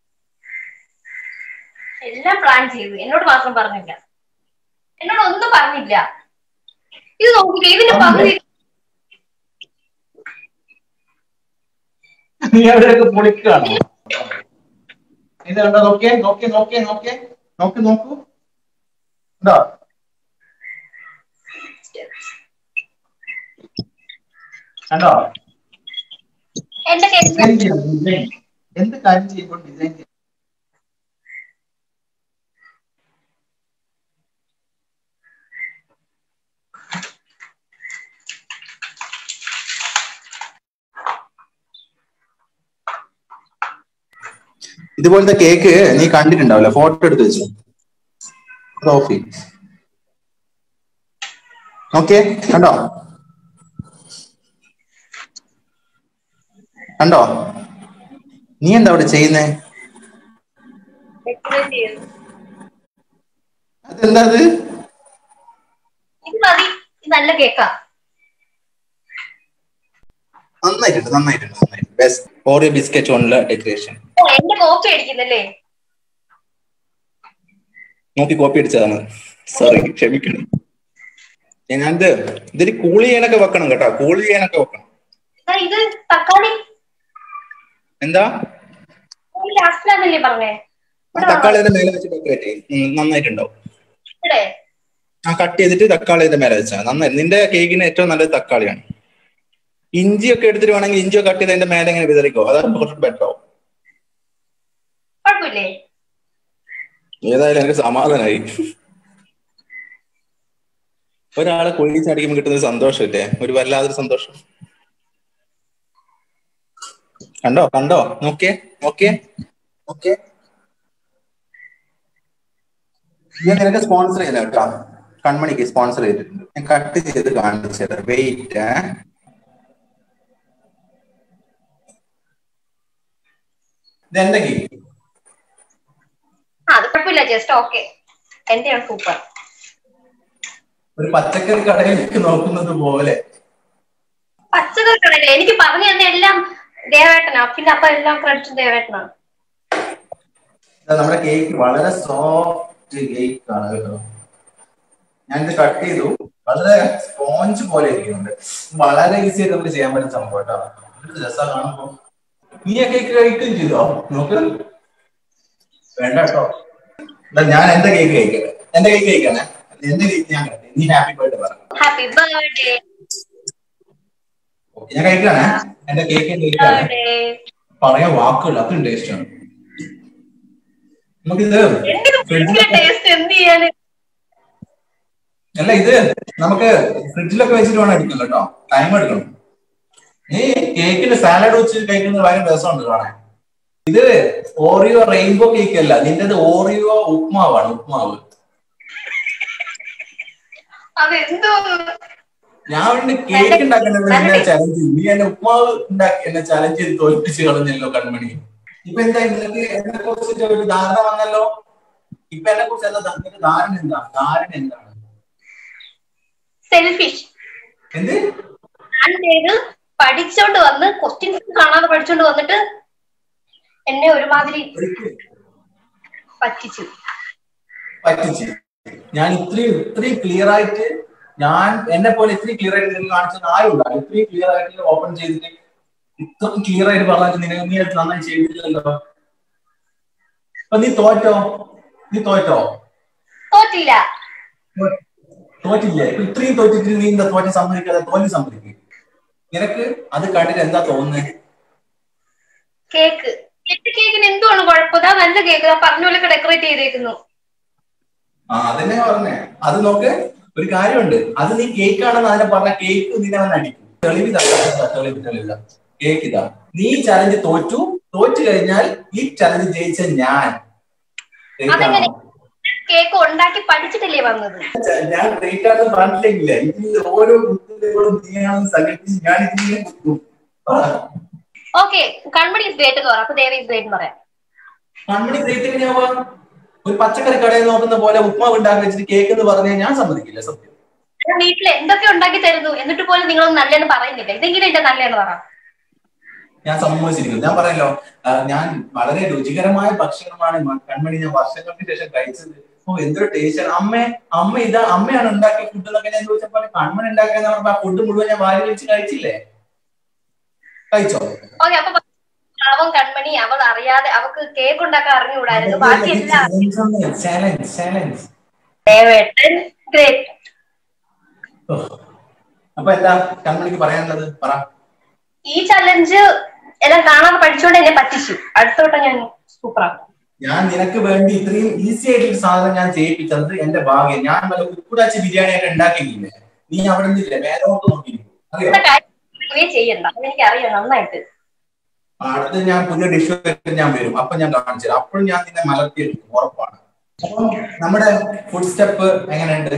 S2: എല്ലാം പ്ലാൻ ചെയ്തു എന്നോട് മാത്രം പറഞ്ഞില്ല എന്നോട് ഒന്നും പറഞ്ഞില്ല ഇത് നോക്കിക്കേ ഇതിന്റെ പകുതി
S1: നീ അവിടെയൊക്കെ പൊളിക്കുകയാണോ ഇത് കണ്ടോ നോക്കിയേ നോക്കിയേ നോക്കിയേ നോക്കിയേ നോക്ക് നോക്കൂ ഉണ്ടോ കണ്ടോ
S2: എന്റെ കേസ്
S1: ഡിസൈൻ ചെയ്യണം ഡിസൈൻ എന്ത് കാര്യം ചെയ്യുമ്പോൾ ഡിസൈൻ ചെയ്യണം ഇതുപോലത്തെ കേക്ക് നീ കണ്ടിട്ടുണ്ടാവില്ല ഫോട്ടോ എടുത്ത് വെച്ചു ഓഫ് ഓക്കെ കണ്ടോ കണ്ടോ നീ എന്താ അവിടെ ചെയ്യുന്നേ
S2: ഡെക്കറേറ്റ് ചെയ്തു
S1: അതെന്താ അത്
S2: ഇത് മതി ഇത് നല്ല കേക്കാ
S1: നന്നായിട്ടുണ്ട് നന്നായിട്ടുണ്ട് നന്നായിട്ടുണ്ട് ബെസ്റ്റ് ഓറിയോ ബിസ്ക്കറ്റ് കൊണ്ടുള്ള ഡെക്കറേഷൻ
S2: ഓ എന്റെ കോപ്പി അടിക്കുന്നല്ലേ
S1: നോക്കി കോപ്പി അടിച്ചതാണ് സോറി ക്ഷമിക്കണം ഞാനത് ഇതിൽ കൂൾ ചെയ്യാനൊക്കെ വെക്കണം കേട്ടോ കൂൾ ചെയ്യാനൊക്കെ വെക്കണം
S2: ദാ ഇത് തക്കാളി
S1: എന്താ
S2: ലാസ്റ്റിലാന്നല്ലേ പറഞ്ഞേ
S1: ആ തക്കാളി അതിന്റെ മേലെ വെച്ച് ഡെക്കറേറ്റ് ചെയ്യും നന്നായിട്ടുണ്ടാവും
S2: ഇവിടെ
S1: ആ കട്ട് ചെയ്തിട്ട് തക്കാളി അതിന്റെ മേലെ വെച്ചാൽ നന്നായി നിന്റെ കേക്കിന് ഏറ്റവും നല്ലത് തക്കാളിയാണ് ഇഞ്ചിയൊക്കെ എടുത്തിട്ട് വേണമെങ്കിൽ ഇഞ്ചിയൊക്കെ കട്ട് ചെയ്ത് അതിന്റെ മേലെ ഇങ്ങനെ വിതറിക്കോ അതാണ് കുറച്ച് ബെറ്റർ ആവും
S2: കുഴപ്പമില്ലേ
S1: ഏതായാലും എനിക്ക് സമാധാനമായി ഒരാളെ കൊഴിച്ചടിക്കുമ്പോൾ കിട്ടുന്ന ഒരു സന്തോഷമില്ലേ ഒരു വല്ലാതൊരു സന്തോഷം കണ്ടോ കണ്ടോ നോക്കിയേ നോക്കിയേ നോക്കിയേ ഞാൻ നിനക്ക് സ്പോൺസർ ചെയ്ത കേട്ടോ കൺമണിക്ക് സ്പോൺസർ ചെയ്തിട്ടുണ്ട് ഞാൻ കട്ട് ചെയ്ത് കാണിച്ചത് വെയിറ്റ് ഇതെന്റെ കേക്ക്
S2: ആ അത് കുഴപ്പമില്ല ജസ്റ്റ് ഓക്കെ എന്റെയാണ് സൂപ്പർ
S1: ഒരു പച്ചക്കറി കടയിലേക്ക് നോക്കുന്നത് പോലെ
S2: പച്ചക്കറി കടയില് എനിക്ക് പറഞ്ഞു തന്നെ എല്ലാം ദേവേട്ടനാ പിന്നെ അപ്പൊ എല്ലാം ക്രെഡിറ്റ് ദേവേട്ടനാ
S1: ഇത് നമ്മുടെ കേക്ക് വളരെ സോഫ്റ്റ് കേക്ക് ആണ് കേട്ടോ ഞാനിത് കട്ട് ചെയ്തു വളരെ സ്പോഞ്ച് പോലെ ഇരിക്കുന്നുണ്ട് വളരെ ഈസി ആയിട്ട് നമുക്ക് ചെയ്യാൻ പറ്റുന്ന സംഭവം കേട്ടോ എന്ത് രസാ കാണുമ്പോ നീ ആ കേക്ക് കഴിക്കുകയും ചെയ്തോ നോക്ക് വേണ്ട കേട്ടോ എന്നാ ഞാൻ എന്റെ കേക്ക് കഴിക്കട്ടെ എന്റെ കേക്ക് കഴിക്കാനേ എന്റെ കേക്ക് ഞാൻ കഴിക്കട്ടെ നീ ഹാപ്പി ബർത്ത്ഡേ പറഞ്ഞു
S2: ഹാപ്പി ബർത്ത്ഡേ
S1: ഓക്കെ ഞാൻ കഴിക്കാണേ എന്റെ കേക്ക് കഴിക്കാണ് പറയാൻ വാക്കുകൾ അത്രയും ടേസ്റ്റ് ആണ് നമുക്കിത് ഫ്രിഡ്ജിലൊക്കെ
S2: ടേസ്റ്റ് എന്ത് ചെയ്യാന്
S1: അല്ല ഇത് നമുക്ക് ഫ്രിഡ്ജിലൊക്കെ വെച്ചിട്ട് വേണം എടുക്കാം കേട്ടോ ടൈം എടുക്കണം നീ കേക്കിന് സാലഡ് വെച്ച് കഴിക്കുന്നത് ഭയങ്കര രസമുണ്ട് കാണാൻ ഇത് ഓറിയോ റെയിൻബോ കേക്ക് അല്ല നിന്റേത് ഓറിയോ ഉപ്മാവാണ് ഉപ്മാവ്
S2: അതെന്തോ
S1: ഞാൻ വേണ്ടി കേക്ക് ഉണ്ടാക്കേണ്ടത് എന്നെ ചലഞ്ച് ചെയ്തു നീ എന്നെ ഉപ്മാവ് ഉണ്ടാക്കി എന്നെ ചലഞ്ച് ചെയ്ത് തോൽപ്പിച്ച് കളഞ്ഞല്ലോ കൺമണി ഇപ്പൊ എന്താ നിനക്ക് എന്നെ കുറിച്ചിട്ട് ഒരു ധാരണ വന്നല്ലോ ഇപ്പൊ എന്നെ കുറിച്ച് എന്താ നിനക്ക് ധാരണ എന്താ ധാരണ എന്താണ്
S2: സെൽഫിഷ്
S1: എന്ത്
S2: ഞാൻ ചെയ്ത് പഠിച്ചോണ്ട് വന്ന് ക്വസ്റ്റ്യൻസ് കാണാതെ പഠിച്ചോണ്ട് വന്നിട്ട് എന്നെ ഒരുമാതിരി പറ്റിച്ചു
S1: പറ്റിച്ച് ഞാൻ ഇത്രയും ഇത്രയും ക്ലിയർ ആയിട്ട് ഞാൻ എന്നെ പോലെ ഇത്രയും ക്ലിയർ ആയിട്ട് നിങ്ങൾ കാണിച്ചത് ആരും ഉണ്ടാവും ഇത്രയും ക്ലിയർ ആയിട്ട് ഓപ്പൺ ചെയ്തിട്ട് ഇത്രയും ക്ലിയർ ആയിട്ട് പറഞ്ഞിട്ട് നിങ്ങൾ നീ അത് നന്നായി ചെയ്തില്ലല്ലോ അപ്പൊ നീ തോറ്റോ നീ തോറ്റോ
S2: തോറ്റില്ല
S1: തോറ്റില്ലേ ഇപ്പൊ ഇത്രയും തോറ്റിട്ട് നീ എന്താ തോറ്റ സമ്മതിക്കാതെ തോൽവി സമ്മതിക്കും നിനക്ക് അത് കണ്ടിട്ട് എന്താ തോന്നുന്നത്
S2: കേക്ക് എട്ട് കേക്കിന് എന്തുവാണ് കുഴപ്പം ഇതാ നല്ല കേക്ക് പറഞ്ഞ പോലെയൊക്കെ ഡെക്കറേറ്റ് ചെയ്തേക്കുന്നു
S1: ആ അതന്നെ പറഞ്ഞേ അത് നോക്ക് ഒരു കാര്യമുണ്ട് അത് നീ കേക്ക് ആണെന്ന് അതിനെ പറഞ്ഞ കേക്ക് നിന്നെ അവൻ അടിക്കും തെളിവിതാ തെളിവ് തെളിവിതാ കേക്ക് ഇതാ നീ ചലഞ്ച് തോറ്റു തോറ്റു കഴിഞ്ഞാൽ ഈ ചലഞ്ച് ജയിച്ച ഞാൻ
S2: അതെങ്ങനെ കേക്ക് ഉണ്ടാക്കി പഠിച്ചിട്ടല്ലേ വന്നത്
S1: ഞാൻ ബ്രേക്കാണെന്ന് പറഞ്ഞില്ലെങ്കിലേ ഇതിൽ ഓരോ കുത്തുകളും നീയാണെന്ന് സങ്കല്പിച്ച് ഞാൻ ഇതിനെ കുത്തും
S2: ഓക്കെ കൺമണി ഇസ് ഗ്രേറ്റ് എന്ന് പറയാം അപ്പൊ ദേവ ഇസ് ഗ്രേറ്റ് എന്ന് പറയാം
S1: കൺമണി ഗ്രേറ്റ് എങ്ങനെയാവാ ഒരു പച്ചക്കറി കടയിൽ നോക്കുന്ന പോലെ ഉപ്മാവ് ഉണ്ടാക്കി വെച്ചിട്ട് കേക്ക് എന്ന് പറഞ്ഞാൽ ഞാൻ സമ്മതിക്കില്ല സത്യം
S2: ഞാൻ വീട്ടിൽ എന്തൊക്കെ ഉണ്ടാക്കി തരുന്നു എന്നിട്ട് പോലും നിങ്ങളൊന്നും നല്ലതെന്ന് പറയുന്നില്ല ഇതെങ്കിലും എന്റെ നല്ലതെന്ന് പറ
S1: ഞാൻ സമ്മതിച്ചിരിക്കുന്നു ഞാൻ പറയല്ലോ ആ, ഞാൻ വളരെ രുചികരമായ ഭക്ഷണമാണ് മ- കൺമണി ഞാൻ വർഷങ്ങൾക്ക് ശേഷം കഴിച്ചത് ഓ എന്തൊരു ടേസ്റ്റ് ആണ് അമ്മ അമ്മ ഇതാ അമ്മയാണ് ഉണ്ടാക്കിയ ഫുഡ് എന്നൊക്കെ ഞാൻ ചോദിച്ചപ്പോൾ കൺമണി ഉണ്ടാക്കിയെന്ന് പറഞ്ഞപ്പോ ആ ഫുഡ് മുഴുവൻ ഞാൻ വാരി വെച്ച് കഴിച്ചില്ലേ കഴിച്ചോ
S2: ഓക്കെ അപ്പൊ പാവം കൺമണി അവൾ അറിയാതെ അവക്ക് കേക്ക് ഉണ്ടാക്കാൻ അറിഞ്ഞുകൂടായിരുന്നു ബാക്കി എല്ലാം
S1: ചാലഞ്ച് ചാലഞ്ച്
S2: ദേവേട്ടൻ ഗ്രേറ്റ്
S1: അപ്പൊ എന്താ കൺമണിക്ക് പറയാനുള്ളത് പറ
S2: ഈ ചലഞ്ച് എല്ലാം കാണാതെ പഠിച്ചുകൊണ്ട് എന്നെ പറ്റിച്ചു അടുത്തോട്ടം ഞാൻ സൂപ്പറാക്കും
S1: ഞാൻ നിനക്ക് വേണ്ടി ഇത്രയും ഈസി ആയിട്ടുള്ള സാധനം ഞാൻ ചെയ്യിപ്പിച്ചത് എന്റെ ഭാഗ്യം ഞാൻ വല്ല ഉപ്പുടാച്ചി ബിരിയാണി ഒക്കെ ഉണ്ടാക്കിയില്ലേ നീ അവിടെ നിന്നില്ലേ മേലോട്ട് നോക്കിയിരിക്കും അറിയോ
S2: ഇത്ര കാര്യം ഇവയെ ചെയ്യണ്ട അതെനിക്ക് അറിയാം നന്നായിട്ട്
S1: അടുത്ത് ഞാൻ പുതിയ ഡിഷ് ഞാൻ വരും അപ്പൊ ഞാൻ കാണിച്ചു തരാം അപ്പോഴും ഞാൻ നിന്നെ മലർത്തിയെടുക്കും ഉറപ്പാണ് അപ്പം നമ്മുടെ ഫുഡ് സ്റ്റെപ്പ് എങ്ങനെയുണ്ട്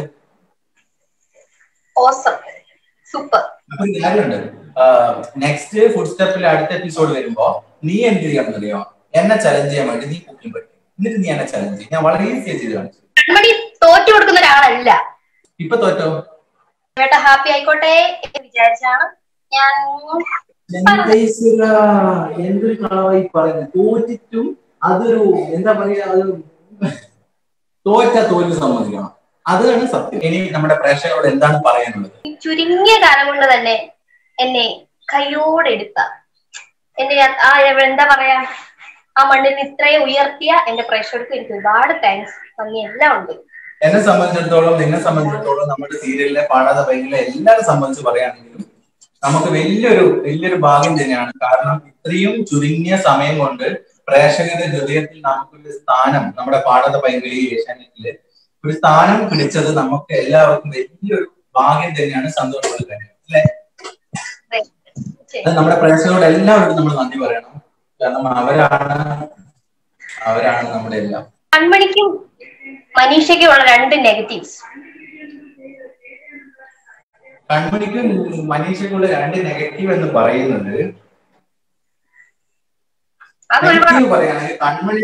S2: ഓസം സൂപ്പർ
S1: അപ്പൊ ഒരു കാര്യമുണ്ട് നെക്സ്റ്റ് ഫുഡ് സ്റ്റെപ്പിൽ അടുത്ത എപ്പിസോഡ് വരുമ്പോ നീ എന്ത് ചെയ്യണം അറിയോ എന്നെ ചലഞ്ച് ചെയ്യാൻ വേണ്ടി നീ കുക്കിംഗ് പഠിക്കും എന്നിട്ട് നീ എന്നെ ചലഞ്ച് ചെയ്യും ഞാൻ വളരെ ഈസി ചെയ്ത് കാണിച്ചു
S2: കൺമണി തോറ്റു കൊടുക്കുന്ന ഒരാളല്ല
S1: ഇപ്പൊ തോറ്റോ
S2: ദേവേട്ട ഹാപ്പി ആയിക്കോട്ടെ എന്ന് വിചാരിച്ചാണ് ഞാൻ
S1: എന്താ എന്തൊരു കളവായി പറയുന്നത് തോറ്റിട്ടും അതൊരു എന്താ പറയാ അത് തോറ്റ തോൽവി സമ്മതിക്കണം അതാണ് സത്യം ഇനി നമ്മുടെ പ്രേക്ഷകരോട് എന്താണ് പറയാനുള്ളത്
S2: ചുരുങ്ങിയ കാലം കൊണ്ട് തന്നെ എന്നെ കയ്യോടെടുത്ത എന്നെ ആ- ആ എന്താ പറയാ ആ മണ്ണിൽ നിന്ന് ഇത്രയും ഉയർത്തിയ എന്റെ പ്രേക്ഷകർക്ക് എനിക്ക് ഒരുപാട് താങ്ക്സ് നന്ദി എല്ലാം ഉണ്ട്
S1: എന്നെ സംബന്ധിച്ചിടത്തോളം നിന്നെ സംബന്ധിച്ചിടത്തോളം നമ്മുടെ സീരിയലിലെ പാടാതെ ഭയങ്കര എല്ലാവരും സംബന്ധിച്ച് പറയുകയാണെങ്കിലും നമുക്ക് വലിയൊരു വലിയൊരു ഭാഗ്യം തന്നെയാണ് കാരണം ഇത്രയും ചുരുങ്ങിയ സമയം കൊണ്ട് പ്രേക്ഷകരുടെ ഹൃദയത്തിൽ നമുക്കൊരു സ്ഥാനം നമ്മുടെ പാടാതെ പൈങ്കിളി ഏഷ്യാനെറ്റില് ഒരു സ്ഥാനം പിടിച്ചത് നമുക്ക് എല്ലാവർക്കും വലിയൊരു ഭാഗ്യം തന്നെയാണ് സന്തോഷമുള്ള കാര്യം അല്ലെ
S2: ശരി.
S1: അത് നമ്മുടെ പ്രേക്ഷകരോട് എല്ലാവരോടും നമ്മൾ നന്ദി പറയണം കാരണം അവരാണ് അവരാണ് നമ്മുടെ എല്ലാം
S2: കൺമണിക്കും മനീഷയ്ക്കും ഉള്ള രണ്ട് നെഗറ്റീവ്സ്
S1: കൺമണിക്കും മനീഷയ്ക്കുള്ള രണ്ട് നെഗറ്റീവ് എന്ന് പറയുന്നത്
S2: അത് ഒരുപാട്
S1: നെഗറ്റീവ് പറയുകയാണെങ്കിൽ കൺമണി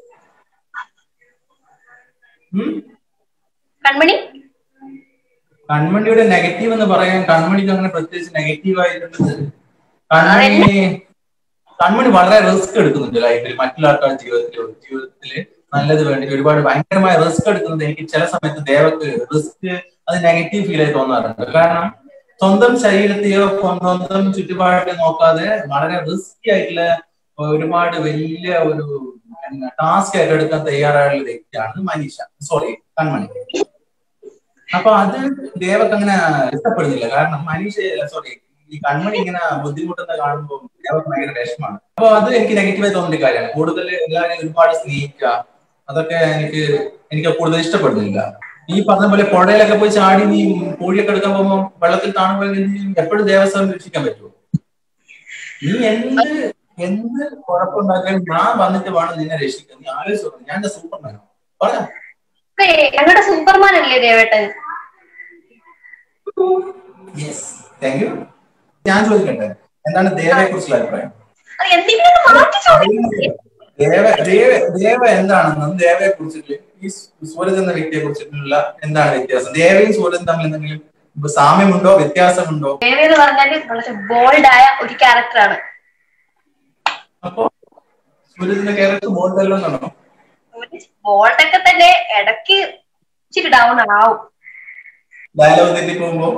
S1: ഉം?
S2: കൺമണി
S1: കൺമണിയുടെ നെഗറ്റീവ് എന്ന് പറയാൻ കൺമണിക്ക് അങ്ങനെ പ്രത്യേകിച്ച് നെഗറ്റീവ് ആയിട്ടുള്ളത് കൺമണി കൺമണി വളരെ റിസ്ക് എടുക്കുന്നുണ്ട് ലൈഫിൽ മറ്റുള്ള ആൾക്കാരുടെ ജീവിതത്തിൽ ജീവിതത്തിൽ നല്ലത് വേണ്ടി ഒരുപാട് ഭയങ്കരമായ റിസ്ക് എടുക്കുന്നത് എനിക്ക് ചില സമയത്ത് ദേവക്ക് റിസ്ക് അത് നെഗറ്റീവ് ഫീൽ ആയി തോന്നാറുണ്ട് കാരണം സ്വന്തം ശരീരത്തെയോ സ്വന്തം ചുറ്റുപാടിനെയോ നോക്കാതെ വളരെ റിസ്കി ആയിട്ടുള്ള ഒരുപാട് വലിയ ഒരു ടാസ്ക് ഏറ്റെടുക്കാൻ തയ്യാറായുള്ള വ്യക്തിയാണ് മനീഷ സോറി കൺമണി അപ്പൊ അത് ദേവക്ക് അങ്ങനെ ഇഷ്ടപ്പെടുന്നില്ല കാരണം മനീഷ സോറി ഈ കൺമണി ഇങ്ങനെ ബുദ്ധിമുട്ടുന്ന കാണുമ്പോൾ അവർക്ക് ഭയങ്കര വിഷമാണ് അപ്പൊ അത് എനിക്ക് നെഗറ്റീവായി തോന്നുന്ന കാര്യമാണ് കൂടുതൽ എല്ലാവരെയും ഒരുപാട് സ്നേഹിക്കുക അതൊക്കെ എനിക്ക് എനിക്ക് കൂടുതൽ ഇഷ്ടപ്പെടുന്നില്ല ഈ പറഞ്ഞ പോലെ പുഴയിലൊക്കെ പോയി ചാടി നീ കോഴിയൊക്കെ എടുക്കാൻ പോകുമ്പോൾ വെള്ളത്തിൽ കാണുമ്പോൾ എപ്പോഴും ദേവസ്വം രക്ഷിക്കാൻ പറ്റുമോ നീ എന്ത് എന്ത് കുഴപ്പമുണ്ടാക്കാൻ ഞാൻ വന്നിട്ട് വേണം നിന്നെ രക്ഷിക്കാൻ നീ ആലോചിച്ചു നോക്കണം. ഞാൻ എന്റെ സൂപ്പർമാനോ പറയാം
S2: അതെ ഞങ്ങളുടെ സൂപ്പർമാൻ അല്ലേ ദേവേട്ടൻ
S1: യെസ് താങ്ക് യു ഞാൻ ചോദിക്കട്ടെ എന്താണ് ദേവയെ കുറിച്ചുള്ള അഭിപ്രായം
S2: അത് എന്തെങ്കിലും ഒന്ന് മാറ്റി ചോദിക്കും
S1: ദേവ ദേവ ദേവ എന്താണെന്നും ദേവയെ കുറിച്ചിട്ട് ഈ സൂരജ് എന്ന വ്യക്തിയെ കുറിച്ചിട്ടുള്ള എന്താണ് വ്യത്യാസം ദേവയും സൂരജും തമ്മിൽ എന്തെങ്കിലും സാമ്യമുണ്ടോ വ്യത്യാസമുണ്ടോ
S2: ദേവി എന്ന് പറഞ്ഞാല് വളരെ ബോൾഡ് ആയ ഒരു ക്യാരക്ടറാണ്
S1: അപ്പോ സൂരജിന്റെ ക്യാരക്ടർ ബോൾഡല്ലോ എന്നാണോ
S2: ബോൾഡ് ഒക്കെ തന്നെ ഇടയ്ക്ക് ഇച്ചിരി ഡൗൺ ആവും
S1: ഡയലോഗ് തെറ്റി പോകുമ്പോ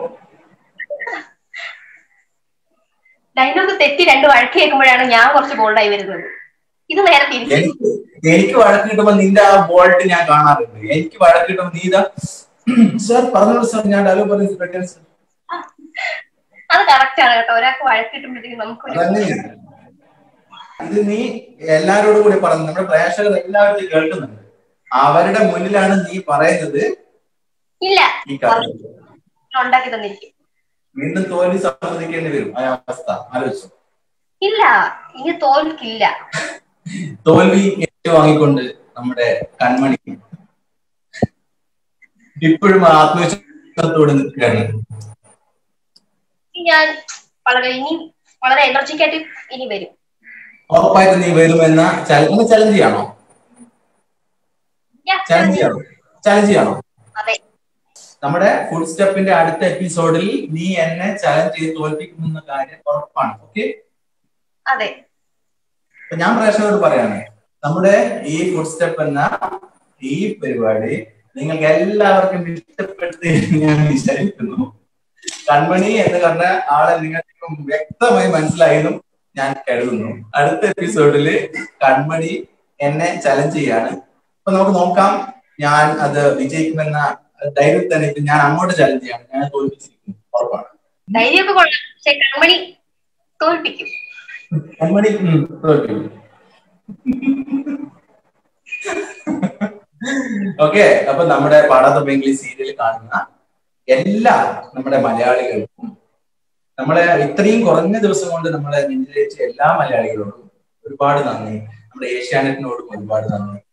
S2: ഡയലോഗ് തെറ്റി രണ്ട് വഴക്ക് കേൾക്കുമ്പോഴാണ് ഞാൻ കുറച്ച് ബോൾഡായി വരുന്നത് ഇത് നേരെ തിരിച്ചു
S1: എനിക്ക് എനിക്ക് വഴക്ക് കിട്ടുമ്പോ നിന്റെ ആ ബോൾട്ട് ഞാൻ കാണാറുണ്ട് എനിക്ക് വഴക്ക് കിട്ടുമ്പോ നീ ഇതാ സാർ പറഞ്ഞോളൂ സാർ ഞാൻ ഡയലോഗ് പറഞ്ഞു സർ
S2: അത് കറക്റ്റ് ആണ് കേട്ടോ ഒരാൾക്ക് വഴക്ക് കിട്ടുമ്പോഴത്തേക്കും നമുക്കൊരു
S1: അതങ്ങനെയാണ് ഇത് നീ എല്ലാരോടും കൂടി പറഞ്ഞു നമ്മുടെ പ്രേക്ഷകർ എല്ലാവരും ഇത് കേൾക്കുന്നുണ്ട് അവരുടെ മുന്നിലാണ് നീ പറയുന്നത്
S2: ഇല്ല
S1: ഈ കഥ
S2: ഉണ്ടാക്കി തന്നിരിക്കും
S1: വീണ്ടും തോൽവി സമ്മതിക്കേണ്ടി വരും ആ അവസ്ഥ ആലോചിച്ചു
S2: ഇല്ല ഇനി തോൽക്കില്ല
S1: തോൽവി ഏറ്റുവാങ്ങിക്കൊണ്ട് നമ്മുടെ കൺമണി ഇപ്പോഴും ആത്മവിശ്വാസത്തോടെ നിൽക്കുകയാണ്
S2: ഞാൻ വളരെ ഇനി വളരെ എനർജിക് ആയിട്ട് ഇനി വരും
S1: ഉറപ്പായിട്ട് നീ വരുമെന്ന ചലഞ്ച് ചലഞ്ച് ചെയ്യണോ
S2: Yeah,
S1: ചലഞ്ച് ചെയ്യണോ ചലഞ്ച് ചെയ്യണോ
S2: അതെ
S1: നമ്മുടെ ഫുഡ് സ്റ്റെപ്പിന്റെ അടുത്ത എപ്പിസോഡിൽ നീ എന്നെ ചലഞ്ച് ചെയ്ത് തോൽപ്പിക്കുമെന്ന കാര്യം ഉറപ്പാണ് ഓക്കെ
S2: അതെ
S1: അപ്പൊ ഞാൻ പ്രേക്ഷകരോട് പറയാണ് നമ്മുടെ ഈ ഫുഡ് സ്റ്റെപ്പ് എന്ന ഈ പരിപാടി നിങ്ങൾക്ക് എല്ലാവർക്കും ഇഷ്ടപ്പെട്ടു എന്ന് ഞാൻ വിചാരിക്കുന്നു കൺമണി എന്ന് പറഞ്ഞ ആളെ നിങ്ങൾക്ക് വ്യക്തമായി മനസ്സിലായതും ഞാൻ കരുതുന്നു അടുത്ത എപ്പിസോഡില് കൺമണി എന്നെ ചലഞ്ച് ചെയ്യാണ് അപ്പൊ നമുക്ക് നോക്കാം ഞാൻ അത് വിജയിക്കുമെന്ന ധൈര്യത്തിൽ തന്നെ ഇപ്പൊ ഞാൻ അങ്ങോട്ട് ചലഞ്ച് ചെയ്യാണ് ഞാൻ തോൽപ്പിച്ചിരിക്കുന്നു ഉറപ്പാണ്
S2: ധൈര്യമൊക്കെ കൊള്ളാം പക്ഷെ കൺമണി തോൽപ്പിക്കും
S1: കൺമണി ഉം, തോൽപ്പിക്കും ഓക്കെ അപ്പൊ നമ്മുടെ പാടാത്ത ബംഗ്ലി സീരിയൽ കാണുന്ന എല്ലാ നമ്മുടെ മലയാളികൾക്കും നമ്മളെ ഇത്രയും കുറഞ്ഞ ദിവസം കൊണ്ട് നമ്മളെ നെഞ്ചിലേച്ച എല്ലാ മലയാളികളോടും ഒരുപാട് നന്ദി നമ്മുടെ ഏഷ്യാനെറ്റിനോടും ഒരുപാട് നന്ദി